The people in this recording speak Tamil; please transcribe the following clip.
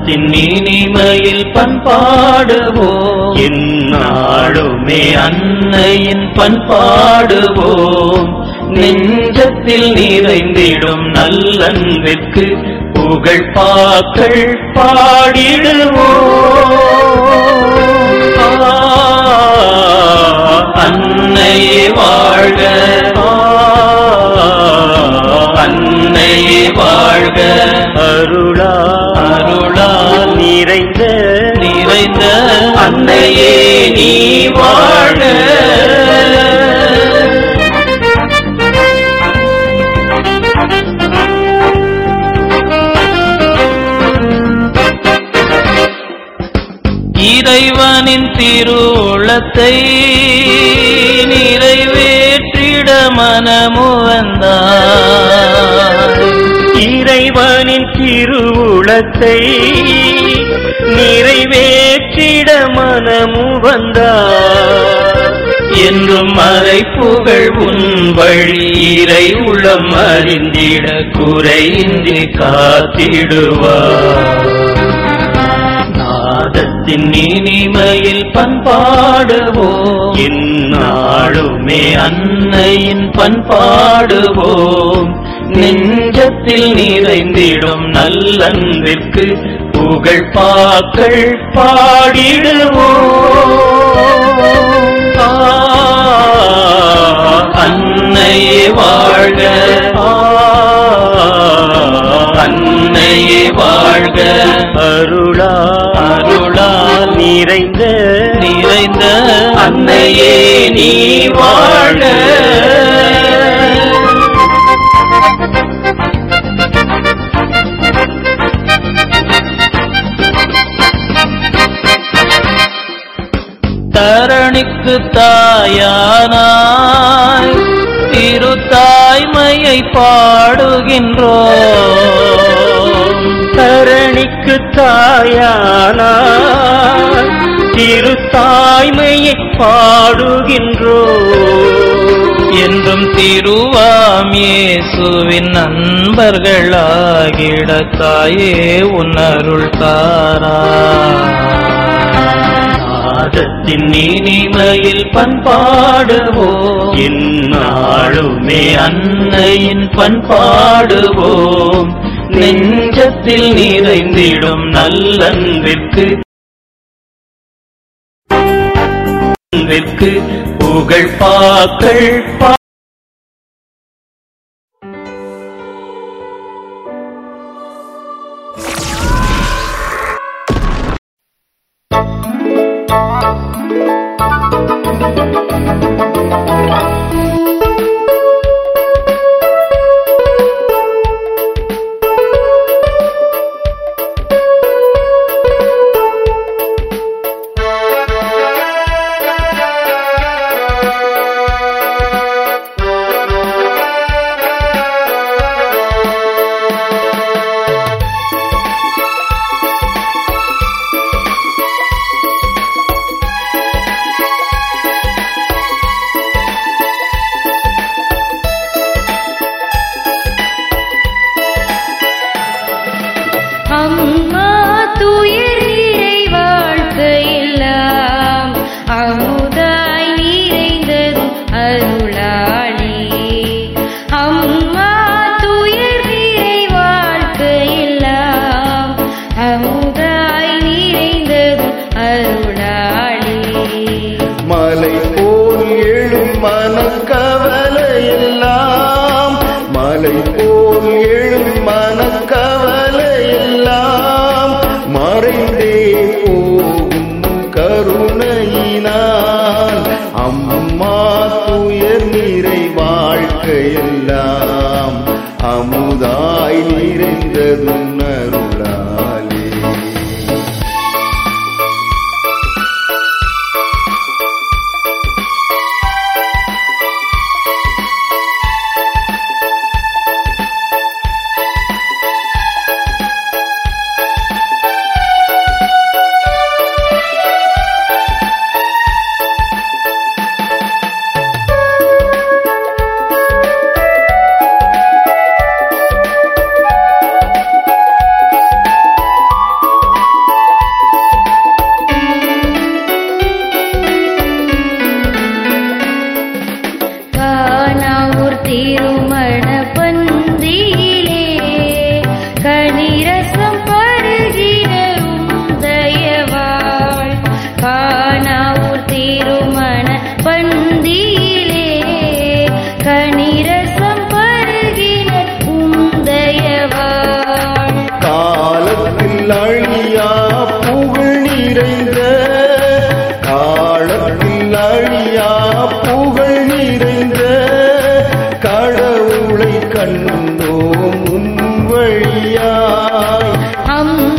நாதத்தின் இனிமையில் பண்பாடுவோம் என்னாளுமே அன்னையின் பண்பாடுவோம் நெஞ்சத்தில் நிறைந்திடும் நல்லன்பிற்கு புகழ் பாக்கள் பாடிடுவோம் ஆ, அன்னையே வாழ்க ஆ, அன்னையே வாழ்க அருளா அருளா நிறைந்த நிறைந்த அன்னையே நீ வாழ்க இறைவனின் திருவுளத்தை நிறைவேற்றிட மனமுவந்தார் இறைவனின் திருவுளத்தை நிறைவேற்றிட மனமுவந்தார் என்றும் மறை புகழ் உன் வழி இறை உளம் அறிந்திட குறையின்றி காத்திடுவார் நாதத்தின் இனிமையில் பண்பாடுவோம் இந்நாளுமே அன்னையின் பண்பாடுவோம் நெஞ்சத்தில் நிறைந்திடும் நல்லன்பிற்கு புகழ் பாக்கள் பாடிடுவோம் ஆ, அன்னையே வாழ்க ஆ, அன்னையே வாழ்க அருளா அருளா நிறைந்த நிறைந்த அன்னையே நீ வாழ்க தரணிக்கு தாயானாய் திருத்தாய்மையை பாடுகின்றோம் தரணிக்கு தாயானாய் திருத்தாய்மையை பாடுகின்றோம் என்றும் திருவாம் இயேசுவின் நண்பர்களாகிட தாயே உன்னருள் தாரா நாதத்தின் இனிமையில் பண்பாடுவோம் இந்நாளுமே அன்னையின் பண்பாடுவோம் நெஞ்சத்தில் நிறைந்திடும் நல்லன்பிற்கு அன்பிற்கு புகழ் பாக்கள் பா அம்மா துயர் நிறை வாழ்க்கையெல்லாம் அமுதாய் நிறைந்ததும் அருளாளே அம்மா துயர் நிறை வாழ்க்கையெல்லாம் அமுதாய் நிறைந்ததும் அருளாளே மலை போல் எழும் மனக்கவலையெல்லாம் மலை போல் எழும் மனக்கவலையெல்லாம் மறைந்தே போகும் கருணையினால் அம்மா துயர் நிறை வாழ்க்கையெல்லாம் அமுதாய் நிறைந்ததும் அருளாலே அம்மா அழியா புகழ் நிறைந்த கடவுளை கண்டோம் உம் வழியாய் அம்மா